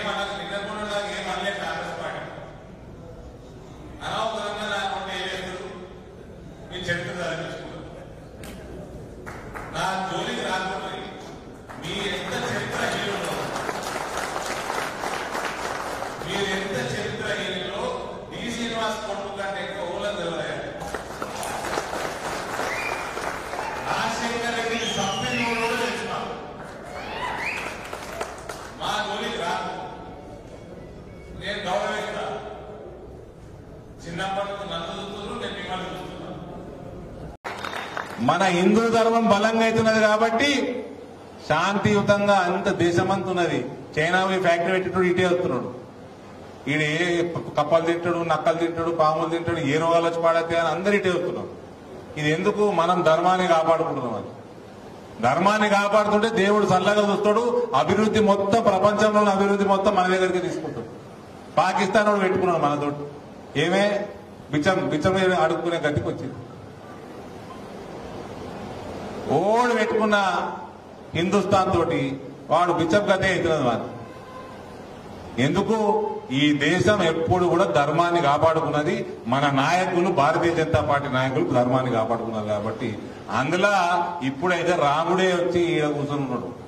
ఏమన్నా నిన్నకుండా నాకు ఏం అనలేదు కాంగ్రెస్ పార్టీ అనవసరంగా నాకు వేయలేదు మీ చరిత్ర చదివించుకున్నారు నా జోలికి రాకుండా మీ ఎంత చరిత్ర హీరోలో మీరు ఎంత చరిత్ర హీరోలో డి శ్రీనివాస్ కొడుకు కంటే ఎక్కువ ఊళ్ళని తెలియదు రాజశేఖర్ రెడ్డిని చంపిన కూడా తెలుసుకున్నాం మా జోలికి రాదు నేను గౌరవిస్తా చిన్నప్పటి నుంచి నన్ను చూస్తున్నారు నేను మిమ్మల్ని చూస్తున్నాను మన హిందూ ధర్మం బలంగా అవుతున్నది కాబట్టి శాంతియుతంగా అంత దేశమంతా ఉన్నది చైనా పోయి ఫ్యాక్టరీ పెట్టేటోడు ఇటే వస్తున్నాడు ఈడ ఏ కప్పలు తింటాడు నక్కలు తింటాడు పాములు తింటాడు ఏ రోగాలు వచ్చి పాడతాయి అని అందరు ఇటే వస్తున్నాడు ఇది ఎందుకు మనం ధర్మాన్ని కాపాడుకుంటున్నాం అది ధర్మాన్ని కాపాడుతుంటే దేవుడు చల్లగా చూస్తాడు అభివృద్ధి మొత్తం ప్రపంచంలో ఉన్న అభివృద్ధి మొత్తం మన దగ్గరికి తీసుకుంటాడు పాకిస్తాన్ వాడు పెట్టుకున్నాడు మనతోటి ఏమే బిచ్చం బిచ్చం మీద అడుక్కునే గతికి వచ్చింది ఓడు పెట్టుకున్న హిందుస్థాన్ తోటి వాడు బిచ్చం గతే అవుతున్నది వాడు ఎందుకు ఈ దేశం ఎప్పుడు కూడా ధర్మాన్ని కాపాడుకున్నది మన నాయకులు భారతీయ జనతా పార్టీ నాయకులు ధర్మాన్ని కాపాడుకున్నారు కాబట్టి అందులో ఇప్పుడైతే రాముడే వచ్చి ఈడ కూర్చొని ఉన్నాడు